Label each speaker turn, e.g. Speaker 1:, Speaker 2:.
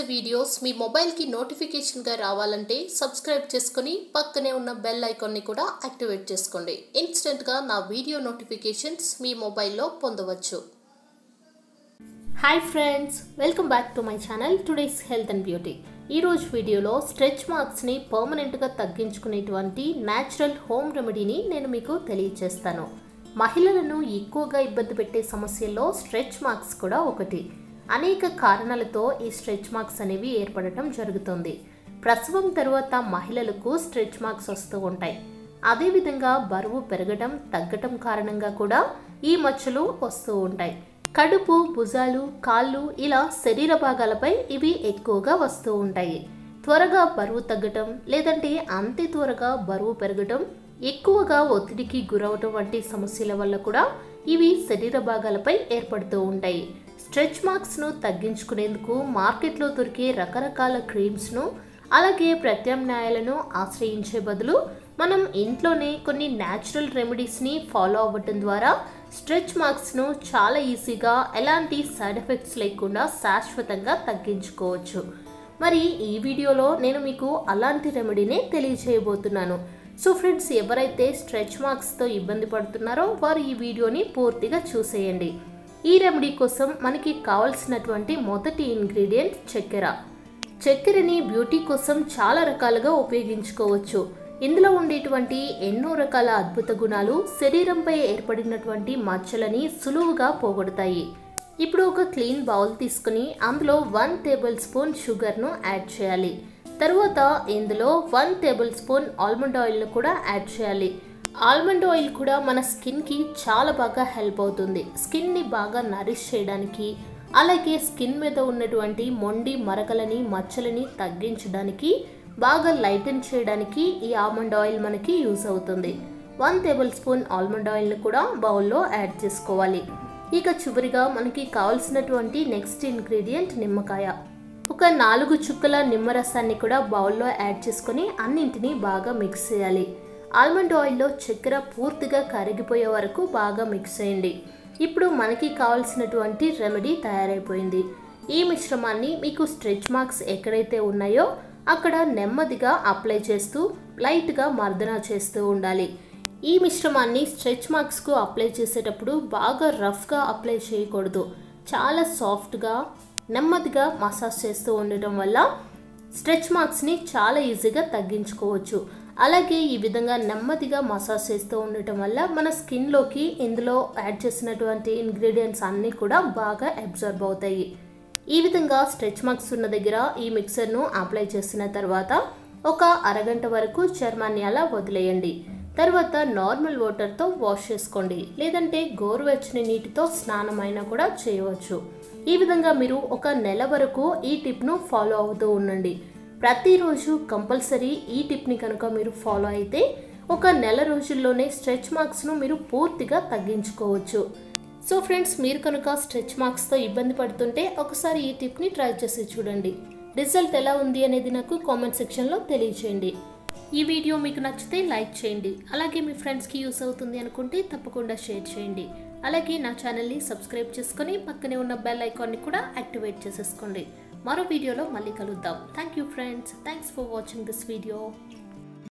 Speaker 1: videos మీ మొబైల్కి నోటిఫికేషన్గా రావాలంటే సబ్స్క్రైబ్ చేసుకొని పక్కనే ఉన్న బెల్ ఐకాన్ని కూడా యాక్టివేట్ చేసుకోండి ఇన్స్టెంట్గా నా వీడియో నోటిఫికేషన్స్ మీ మొబైల్లో పొందవచ్చు hi friends welcome back to my channel today's health and beauty ఈరోజు వీడియోలో స్ట్రెచ్ మార్క్స్ని పర్మనెంట్గా తగ్గించుకునేటువంటి న్యాచురల్ హోమ్ రెమెడీని నేను మీకు తెలియజేస్తాను మహిళలను ఎక్కువగా ఇబ్బంది పెట్టే సమస్యల్లో స్ట్రెచ్ మార్క్స్ కూడా ఒకటి అనేక కారణాలతో ఈ స్ట్రెచ్ మార్క్స్ అనేవి ఏర్పడటం జరుగుతుంది ప్రసవం తర్వాత మహిళలకు స్ట్రెచ్ మార్క్స్ వస్తూ ఉంటాయి అదేవిధంగా బరువు పెరగడం తగ్గటం కారణంగా కూడా ఈ మచ్చలు వస్తూ ఉంటాయి కడుపు భుజాలు కాళ్ళు ఇలా శరీర భాగాలపై ఇవి ఎక్కువగా వస్తూ ఉంటాయి త్వరగా బరువు తగ్గటం లేదంటే అంతే త్వరగా బరువు పెరగటం ఎక్కువగా ఒత్తిడికి గురవటం వంటి సమస్యల వల్ల కూడా ఇవి శరీర భాగాలపై ఏర్పడుతూ ఉంటాయి స్ట్రెచ్ మార్క్స్ను తగ్గించుకునేందుకు మార్కెట్లో దొరికే రకరకాల క్రీమ్స్ను అలాగే ప్రత్యామ్నాయాలను ఆశ్రయించే బదులు మనం ఇంట్లోనే కొన్ని న్యాచురల్ రెమెడీస్ని ఫాలో అవ్వటం ద్వారా స్ట్రెచ్ మార్క్స్ను చాలా ఈజీగా ఎలాంటి సైడ్ ఎఫెక్ట్స్ లేకుండా శాశ్వతంగా తగ్గించుకోవచ్చు మరి ఈ వీడియోలో నేను మీకు అలాంటి రెమెడీనే తెలియజేయబోతున్నాను సో ఫ్రెండ్స్ ఎవరైతే స్ట్రెచ్ మార్క్స్తో ఇబ్బంది పడుతున్నారో వారు ఈ వీడియోని పూర్తిగా చూసేయండి ఈ రెమెడీ కోసం మనకి కావలసినటువంటి మొదటి ఇంగ్రీడియంట్ చక్కెర చక్కెరని బ్యూటీ కోసం చాలా రకాలుగా ఉపయోగించుకోవచ్చు ఇందులో ఉండేటువంటి ఎన్నో రకాల అద్భుత గుణాలు శరీరంపై ఏర్పడినటువంటి మచ్చలని సులువుగా పోగొడతాయి ఇప్పుడు ఒక క్లీన్ బౌల్ తీసుకుని అందులో వన్ టేబుల్ స్పూన్ షుగర్ను యాడ్ చేయాలి తరువాత ఇందులో వన్ టేబుల్ స్పూన్ ఆల్మండ్ ఆయిల్ను కూడా యాడ్ చేయాలి ఆల్మండ్ ఆయిల్ కూడా మన స్కిన్కి చాలా బాగా హెల్ప్ అవుతుంది స్కిన్ని బాగా నరిష్ చేయడానికి అలాగే స్కిన్ మీద ఉన్నటువంటి మొండి మరకలని మచ్చలని తగ్గించడానికి బాగా లైటన్ చేయడానికి ఈ ఆల్మండ్ ఆయిల్ మనకి యూస్ అవుతుంది వన్ టేబుల్ స్పూన్ ఆల్మండ్ ఆయిల్ని కూడా బౌల్లో యాడ్ చేసుకోవాలి ఇక చివరిగా మనకి కావాల్సినటువంటి నెక్స్ట్ ఇంగ్రీడియంట్ నిమ్మకాయ ఒక నాలుగు చుక్కల నిమ్మరసాన్ని కూడా బౌల్లో యాడ్ చేసుకొని అన్నింటినీ బాగా మిక్స్ చేయాలి ఆల్మండ్ ఆయిల్లో చక్కెర పూర్తిగా కరిగిపోయే వరకు బాగా మిక్స్ చేయండి ఇప్పుడు మనకి కావాల్సినటువంటి రెమెడీ తయారైపోయింది ఈ మిశ్రమాన్ని మీకు స్ట్రెచ్ మార్క్స్ ఎక్కడైతే ఉన్నాయో అక్కడ నెమ్మదిగా అప్లై చేస్తూ లైట్గా మర్దన చేస్తూ ఉండాలి ఈ మిశ్రమాన్ని స్ట్రెచ్ మార్క్స్కు అప్లై చేసేటప్పుడు బాగా రఫ్గా అప్లై చేయకూడదు చాలా సాఫ్ట్గా నెమ్మదిగా మసాజ్ చేస్తూ ఉండటం వల్ల స్ట్రెచ్ మార్క్స్ని చాలా ఈజీగా తగ్గించుకోవచ్చు అలాగే ఈ విధంగా నెమ్మదిగా మసాజ్ చేస్తూ ఉండటం వల్ల మన స్కిన్లోకి ఇందులో యాడ్ చేసినటువంటి ఇంగ్రీడియంట్స్ అన్నీ కూడా బాగా అబ్జర్వ్ అవుతాయి ఈ విధంగా స్ట్రెచ్ మార్క్స్ ఉన్న దగ్గర ఈ మిక్సర్ను అప్లై చేసిన తర్వాత ఒక అరగంట వరకు చర్మాన్ని అలా వదిలేయండి తర్వాత నార్మల్ వాటర్తో వాష్ చేసుకోండి లేదంటే గోరువెచ్చని నీటితో స్నానమైనా కూడా చేయవచ్చు ఈ విధంగా మీరు ఒక నెల వరకు ఈ టిప్ను ఫాలో అవుతూ ఉండండి ప్రతిరోజు కంపల్సరీ ఈ టిప్ని కనుక మీరు ఫాలో అయితే ఒక నెల రోజుల్లోనే స్ట్రెచ్ మార్క్స్ను మీరు పూర్తిగా తగ్గించుకోవచ్చు సో ఫ్రెండ్స్ మీరు కనుక స్ట్రెచ్ మార్క్స్తో ఇబ్బంది పడుతుంటే ఒకసారి ఈ టిప్ని ట్రై చేసి చూడండి రిజల్ట్ ఎలా ఉంది అనేది నాకు కామెంట్ సెక్షన్లో తెలియచేయండి ఈ వీడియో మీకు నచ్చితే లైక్ చేయండి అలాగే మీ ఫ్రెండ్స్కి యూస్ అవుతుంది అనుకుంటే తప్పకుండా షేర్ చేయండి అలాగే నా ఛానల్ని సబ్స్క్రైబ్ చేసుకొని పక్కనే ఉన్న బెల్ ఐకాన్ని కూడా యాక్టివేట్ చేసేసుకోండి మరో వీడియోలో మళ్ళీ కలుద్దాం thank you friends thanks for watching this video